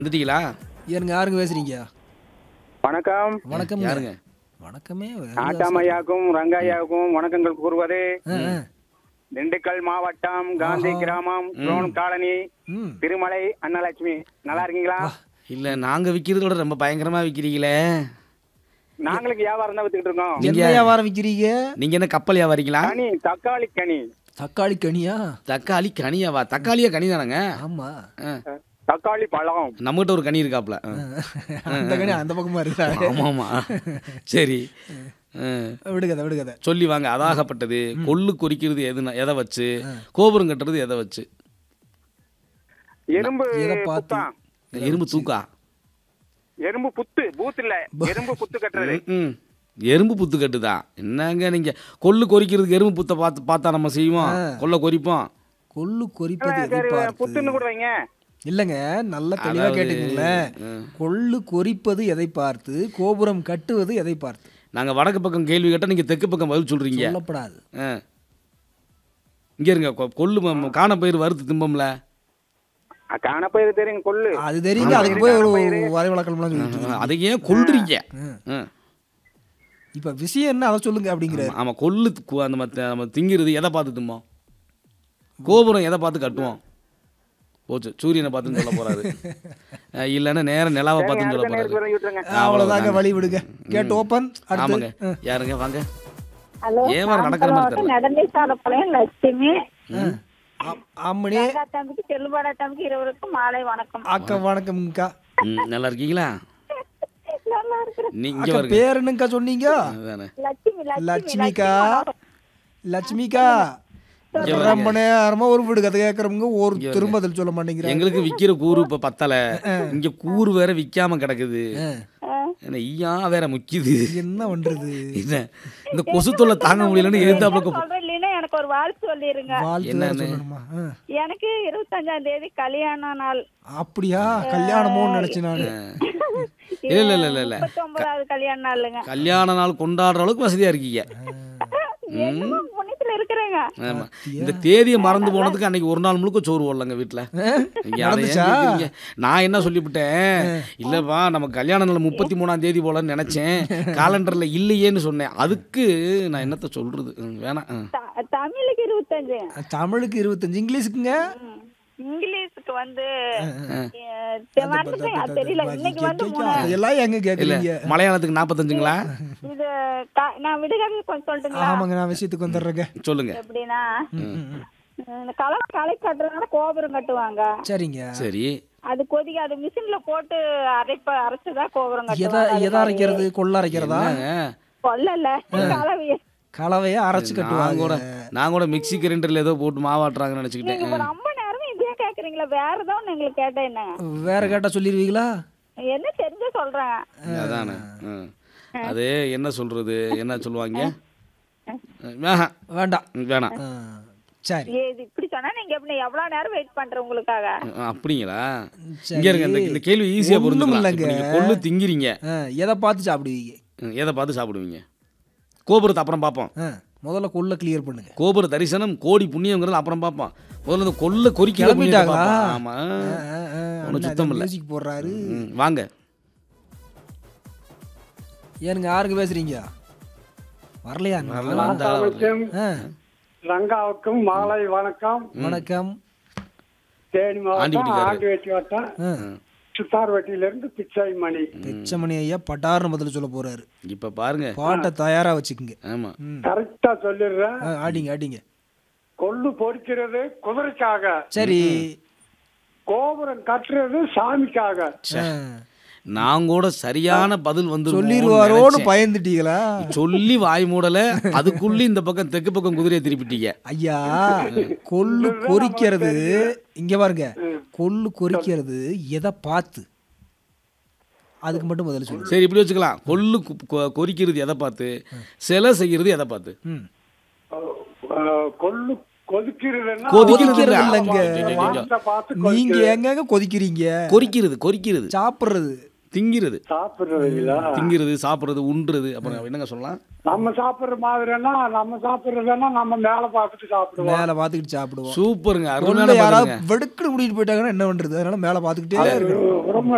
வந்துட்டீங்களா ஏனுங்க யாருங்க பேசுறீங்க வணக்கம் வணக்கம் யாருங்க வணக்கமே ஆட்டாமையாக்கும் ரங்காயாவுக்கும் வணக்கங்கள் கூறுவது ஆ, ஆ. திண்டுக்கல் மாவட்டம் காந்தி கிராமம் குரோன் காலனி ம் திருமலை அன்னலட்சுமி நல்லா இருக்கீங்களா இல்ல நாங்க விக்கிறதோட ரொம்ப பயங்கரமா விக்கிறீங்களே நாங்களுக்கு வியாபாரம் தான் வித்துக்கிட்டு இருக்கோம் என்ன வியாபாரம் விற்கிறீங்க நீங்க என்ன கப்பல் வியாபாரிங்களா கனி தக்காளி கனி தக்காளி கனியா தக்காளி கனியாவா தக்காளியா கனி தானங்க ஆமா தக்காளி பழம் நம்மகிட்ட ஒரு கனி இருக்காப்ல ஆ. அந்த கனி அந்த பக்கமா இருக்கா ஆமா ஆமா சரி ஆ. விடுகதை விடுகதை சொல்லி வாங்க அதாகப்பட்டது கொள்ளு குறிக்கிறது எதுனா எதை வச்சு கோபுரம் கட்டுறது எதை வச்சு எறும்பு எதை பார்த்து? புத்தான் எறும்பு தூக்கா எறும்பு புத்து பூத் இல்ல எறும்பு புத்து கட்டுறது ம் எறும்பு புத்து கட்டுதான் என்னங்க நீங்க கொள்ளு கொறிக்கிறதுக்கு எறும்பு புத்தை பார்த்து பார்த்தா நம்ம செய்வோம் கொல்ல கொறிப்போம் கொள்ளு கொறிப்பது எதை சரி பார்த்து புத்துன்னு கூட வைங்க இல்லங்க நல்ல தெளிவா அதாவது, கேட்டுக்கீங்களேன் ம். கொள்ளு கொறிப்பது எதை பார்த்து கோபுரம் கட்டுவது எதை பார்த்து நாங்க வடக்கு பக்கம் கேள்வி கேட்டா நீங்க தெற்கு பக்கம் பதில் சொல்றீங்க சொல்லப்படாது ஆ. இங்க இருங்க கொ- கொள்ளு ம- காணப்பயிர் வறுத்து திம்பம்ல காணப்பயிறு தெரியும் கொள்ளு அது தெரியுங்க அதுக்கு போய் ஒரு வரைவழக்கம்லாம் சொல்லிட்டு இருக்கீங்க. அதை ஏன் கொல்றீங்க ஆ. இப்ப விஷயம் என்ன அதை சொல்லுங்க அப்படிங்கிற ஆமா, ஆமா கொள்ளு கு- அந்த மத்த- நம்ம திங்கிறது எதை பார்த்து திம்போம் கோபுரம் எதை பார்த்து கட்டுவோம் போச்சு சூரியனை பார்த்துன்னு சொல்ல போறாரு அஹ் இல்லைன்னா நேரம் நிலாவை பார்த்துன்னு சொல்ல அடுத்த நேருக்கு போறாரு வர விட்டுருங்க அவ்வளவுதாங்க வழி விடுங்க கேட் ஓபன் ஆமாங்க அடுத்து யாருங்க வாங்க ஹலோ ஏன் நடக்கிற மாதிரி தெரியல நடந்தே சாலப்பாளையம் லட்சுமி ஆம்- ஆம்மணி ரங்கா தம்பிக்கு செல்லுபாடா தம்பிக்கு இருவருக்கும் மாலை வணக்கம் அக்கா வணக்கம்க்கா ம், நல்லா இருக்கீங்களா நல்லா இருக்கிறேன் நீங்க அக்கா வருங்க பேர் என்னங்கக்கா சொன்னீங்க அதானே லட்சுமி லட்சுமிக்கா லட்சுமிக்கா ரொம்ப நேரமா ஒரு வீடு கதை கேட்கறவங்க ஒரு திரும்ப பதில் சொல்ல மாட்டேங்கிறாங்க எங்களுக்கு விக்கிற கூறு இப்ப பத்தல இங்க கூறு வேற விக்காம கிடக்குது ஆ. என்ன ஈயா வேற முக்கியது என்ன பண்றது என்ன இந்த கொசு தொல்லை தாங்க முடியலன்னு எதிர்த்தாப்புல கூப்பிடு. சொல்றேன் இல்லைன்னா எனக்கு ஒரு வாழ்த்து சொல்லிருங்க வாழ்த்து வேற என்னன்னு? சொல்லணுமா ஆ. எனக்கு இருபத்தஞ்சாம் தேதி கல்யாண நாள் அப்படியா கல்யாணமோன்னு நினைச்சேன் நானு இல்ல இல்ல இல்ல இல்ல முப்பத்தொன்பதாவது கல்யாண நாளுங்க கல்யாண நாள் கொண்டாடுற அளவுக்கு வசதியா இருக்கீங்க என்னமோ புண்ணியத்துல இருக்கிறேங்க ஆமா இந்த தேதியை மறந்து போனதுக்கு அன்னைக்கு ஒரு நாள் முழுக்க சோறு போடலங்க வீட்டுல நீங்க அதை ஏன் நடந்துச்சா? கேக்குறீங்க? நான் என்ன சொல்லிவிட்டேன் இல்லப்பா நம்ம கல்யாண நாள் முப்பத்தி மூணாம் தேதி போலன்னு நினைச்சேன் காலண்டர்ல இல்லையேன்னு சொன்னேன் அதுக்கு நான் என்னத்த சொல்றது ம், வேணாம் ம். த- தமிழுக்கு இருபத்தஞ்சு தமிழுக்கு இருபத்தஞ்சு இங்கிலீஷுக்குங்க ம். இங்கிலீஷுக்கு வந்து அஹ், மறந்துட்டேன். அது தெரியல இன்னைக்கு வந்து மூணு அதெல்லாம் எங்க இல்ல கேக்குறீங்க மலையாளத்துக்கு நாற்பத்தஞ்சுங்களா இது க- நான் விடுகிறது கொஞ்சம் சொல்லட்டுங்களா ஆமாங்க நான் விஷயத்துக்கு வந்துடுறேங்க சொல்லுங்க எப்படின்னா ம், ம், ம். இந்த களை களை கட்டுறதுனால கோபுரம் கட்டுவாங்க சரிங்க சரி அது கொதிக்க அது மிஷின்ல போட்டு அரைப்ப அரைச்சுதான் கோபுரம் எதை கட்டுவாங்க எதை அரைக்கிறது கொள்ள அரைக்கிறதா என்னங்க? கொல்லல கலவைய கலவைய அரைச்சு நான் கூட கட்டுவாங்க நான் கூட மிக்ஸி கிரைண்டர்ல ஏதோ போட்டு மாவாட்டுறாங்கன்னு நினைச்சுக்கிட்டேன் நீங்க இப்ப ரொம்ப நேரமே இதே கேக்குறீங்களா வேற ஏதோ ஒண்ணு எங்களுக்கு கேட்டேன் என்ன வேற கேட்டா சொல்லிடுவீங்களா என்ன தெரிஞ்ச சொல்றேன் அதானே ம். அது என்ன சொல்றது என்ன சொல்லுவாங்க ஆஹா, வேண்டாம் ம், வேணாம் ஆ, சரி இது இப்படி சொன்னா நீங்க எப்படி எவ்வளவு நேரம் வெயிட் பண்ற உங்களுக்காக ம், அப்படிங்களா சரி. இங்க இருங்க இந்த இந்த கேள்வி ஈஸியா ஒண்ணும் புரிஞ்சுக்கலாம் இல்லைங்க. இப்ப நீங்க கொள்ளு திங்கிறீங்க ஆ, எதை பார்த்து சாப்பிடுவீங்க ம், எதை பார்த்து சாப்பிடுவீங்க கோபுரத்தை அப்புறம் பார்ப்போம் ஆ, முதல்ல கொள்ள கிளியர் பண்ணுங்க கோபுர தரிசனம் கோடி புண்ணியங்கிறது அப்புறம் பார்ப்போம் முதல்ல இந்த கொல்ல கொறிக்கிற புண்ணியத்தை கிளம்பிட்டாங்களா பார்ப்போம். ஆமா ஆ, ஆ, ஆ, ஒண்ணும் அண்ணா சுத்தம் ஏதோ இல்ல. மியூசிக் போடுறாரு ம், வாங்க ஏனுங்க யாருக்கு பேசுறீங்க வரலையா வரல, வந்தா வரல. ஆ, ரங்காவுக்கும் மாலை வணக்கம் வணக்கம் தேனி மாவட்டம் ஆண்டிப்பட்டிக்காரரு. ஆண்டிவேட்டி வட்டம் ஆ, சுத்தார்வட்டியிலிருந்து பிச்சாய் மணி பிச்சமணி ஐயா பட்டார்னு பதில் சொல்ல போறாரு இப்ப பாருங்க பாட்டை தயாரா வச்சுக்குங்க ஆமா ம். கரெக்டா சொல்லிடுறேன் ஆ, ஆடிங்க ஆடிங்க கொள்ளு பொறிக்கிறது குதிரைக்காக சரி கோபுரம் கட்டுறது சாமிக்காக ஆ, நான் கூட சரியான பதில் வந்து சொல்லிடுவாரோன்னு பயந்துட்டீங்களா சொல்லி வாய் மூடல அதுக்குள்ள இந்த பக்கம் தெற்கு பக்கம் குதிரையை திருப்பிட்டீங்க ஐயா கொள்ளு கொறிக்கிறது இங்க பாருங்க கொள்ளு கொறிக்கிறது எதை பார்த்து அதுக்கு மட்டும் பதில் சொல்லுங்க சரி இப்படி வச்சுக்கலாம் கொள்ளு கு- கொ- கொறிக்கிறது எதை பார்த்து சிலை செய்யறது எதை பார்த்து ம். அஹ், கொள்ளு கொதிக்கிறதுன்னா கொதிக்கிறது இல்ல. இல்லைங்க. வானத்தை பார்த்து நீங்க எங்கங்க கொதிக்கிறீங்க கொறிக்கிறது கொறிக்கிறது சாப்பிடுறது திங்கிறது சாப்பிடுறதுங்களா திங்கிறது சாப்பிடுறது உண்றது அப்புறம் என்னங்க சொல்லலாம் நம்ம சாப்பிடுற மாதிரின்னா நம்ம சாப்பிடுறதுன்னா நம்ம மேல பார்த்துட்டு சாப்பிடுவோம் மேல பாத்துக்கிட்டு சாப்பிடுவோம் சூப்பருங்க உள்ள அருமையான யாராவது பதிலுங்க. வெடுக்குன்னு கூட்டிட்டு போயிட்டாங்கன்னா என்ன பண்றது அதனால மேல பாத்துக்கிட்டே இருக்கு ரொம்ப